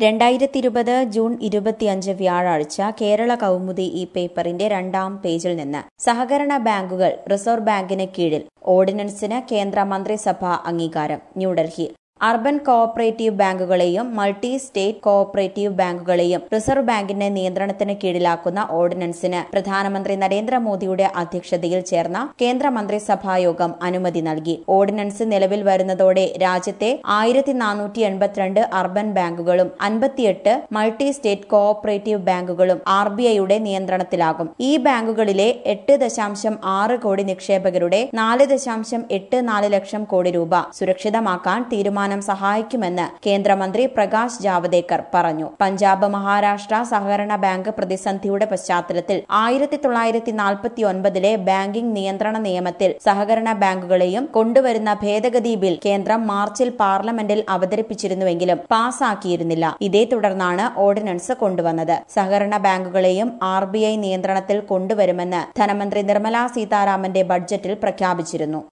രണ്ടായിരത്തി ഇരുപത് ജൂൺ ഇരുപത്തിയഞ്ച് വ്യാഴാഴ്ച കേരള കൗമുദി ഈ പേപ്പറിന്റെ രണ്ടാം പേജിൽ നിന്ന് സഹകരണ ബാങ്കുകൾ റിസർവ് ബാങ്കിന് കീഴിൽ ഓർഡിനൻസിന് കേന്ദ്ര മന്ത്രിസഭാ അംഗീകാരം ന്യൂഡൽഹി അർബൻ കോഓപ്പറേറ്റീവ് ബാങ്കുകളെയും മൾട്ടി സ്റ്റേറ്റ് കോഓപ്പറേറ്റീവ് ബാങ്കുകളെയും റിസർവ് ബാങ്കിന്റെ നിയന്ത്രണത്തിന് കീഴിലാക്കുന്ന ഓർഡിനൻസിന് പ്രധാനമന്ത്രി നരേന്ദ്രമോദിയുടെ അധ്യക്ഷതയിൽ ചേർന്ന കേന്ദ്ര മന്ത്രിസഭാ യോഗം അനുമതി നൽകി ഓർഡിനൻസ് നിലവിൽ വരുന്നതോടെ രാജ്യത്തെ ആയിരത്തി നാനൂറ്റി എൺപത്തിരണ്ട് അർബൻ ബാങ്കുകളും അൻപത്തിയെട്ട് മൾട്ടി സ്റ്റേറ്റ് കോഓപ്പറേറ്റീവ് ബാങ്കുകളും ആർ ബി ഐയുടെ നിയന്ത്രണത്തിലാകും ഈ ബാങ്കുകളിലെ എട്ട് ദശാംശം ആറ് കോടി നിക്ഷേപകരുടെ നാല് ദശാംശം എട്ട് നാല് ലക്ഷം കോടി രൂപ സുരക്ഷിതമാക്കാൻ തീരുമാനം സഹായിക്കുമെന്ന് കേന്ദ്രമന്ത്രി പ്രകാശ് ജാവദേക്കർ പറഞ്ഞു പഞ്ചാബ് മഹാരാഷ്ട്ര സഹകരണ ബാങ്ക് പ്രതിസന്ധിയുടെ പശ്ചാത്തലത്തിൽ ആയിരത്തി തൊള്ളായിരത്തി നാൽപ്പത്തി ഒൻപതിലെ ബാങ്കിംഗ് നിയന്ത്രണ നിയമത്തിൽ സഹകരണ ബാങ്കുകളെയും കൊണ്ടുവരുന്ന ഭേദഗതി ബിൽ കേന്ദ്രം മാർച്ചിൽ പാർലമെന്റിൽ അവതരിപ്പിച്ചിരുന്നുവെങ്കിലും പാസാക്കിയിരുന്നില്ല ഇതേ തുടർന്നാണ് ഓർഡിനൻസ് കൊണ്ടുവന്നത് സഹകരണ ബാങ്കുകളെയും ആർ ബി ഐ നിയന്ത്രണത്തിൽ കൊണ്ടുവരുമെന്ന് ധനമന്ത്രി നിർമ്മലാ സീതാരാമന്റെ ബഡ്ജറ്റിൽ പ്രഖ്യാപിച്ചിരുന്നു